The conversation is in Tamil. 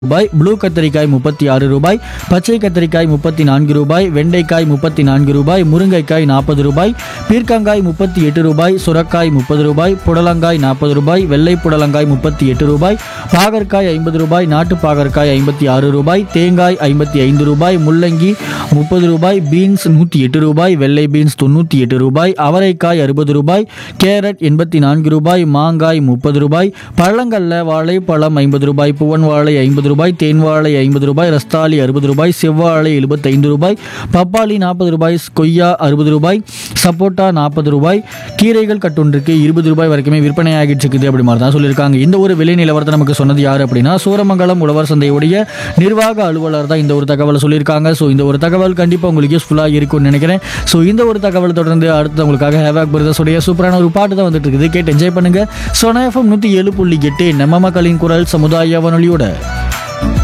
ரூபாய் ப்ளூ கத்தரிக்காய் முப்பத்தி ஆறு ரூபாய் பச்சை கத்தரிக்காய் முப்பத்தி நான்கு ரூபாய் வெண்டைக்காய் முப்பத்தி நான்கு ரூபாய் முருங்கைக்காய் நாற்பது ரூபாய் பீர்க்கங்காய் முப்பத்தி எட்டு ரூபாய் சுரக்காய் முப்பது ரூபாய் புடலங்காய் நாற்பது ரூபாய் வெள்ளை புடலங்காய் முப்பத்தி எட்டு ரூபாய் பாகற்காய் ஐம்பது ரூபாய் நாட்டு பாகற்காய் ஐம்பத்தி ஆறு ரூபாய் தேங்காய் ஐம்பத்தி ஐந்து ரூபாய் முள்ளங்கி முப்பது ரூபாய் பீன்ஸ் நூற்றி எட்டு ரூபாய் வெள்ளை பீன்ஸ் தொண்ணூற்றி எட்டு ரூபாய் அவரைக்காய் அறுபது ரூபாய் கேரட் எண்பத்தி நான்கு ரூபாய் மாங்காய் முப்பது ரூபாய் பழங்கள்ல வாழைப்பழம் ஐம்பது ரூபாய் புவன் வாழை ஐம்பது ரூபாய் தேன் வாழை ஐம்பது ரூபாய் ரஸ்தாலி அறுபது ரூபாய் செவ்வாழை எழுபத்தைந்து ரூபாய் பப்பாளி நாற்பது ரூபாய் கொய்யா அறுபது ரூபாய் சப்போட்டா நாற்பது ரூபாய் கீரைகள் கட்டொன்றுக்கு இருபது ரூபாய் வரைக்குமே விற்பனை ஆகிட்டு இருக்குது அப்படி மாதிரி தான் சொல்லியிருக்காங்க இந்த ஒரு விலை நிலவரத்தை நமக்கு சொன்னது யார் அப்படின்னா சூரமங்கலம் உழவர் சந்தையுடைய நிர்வாக அலுவலர் தான் இந்த ஒரு தகவலை சொல்லியிருக்காங்க ஸோ இந்த ஒரு தகவல் கண்டிப்பாக உங்களுக்கு யூஸ்ஃபுல்லாக இருக்கும்னு நினைக்கிறேன் ஸோ இந்த ஒரு தகவல் தொடர்ந்து அடுத்து உங்களுக்காக ஹேவாக் பிரதர்ஸுடைய சூப்பரான ஒரு பாட்டு தான் வந்துட்டு இருக்குது கேட்டு என்ஜாய் பண்ணுங்க சோனா எஃப்எம் நூற்றி ஏழு புள்ளி எட்டு நம்ம மக்களின் குரல் சமுதாய வானொலியோட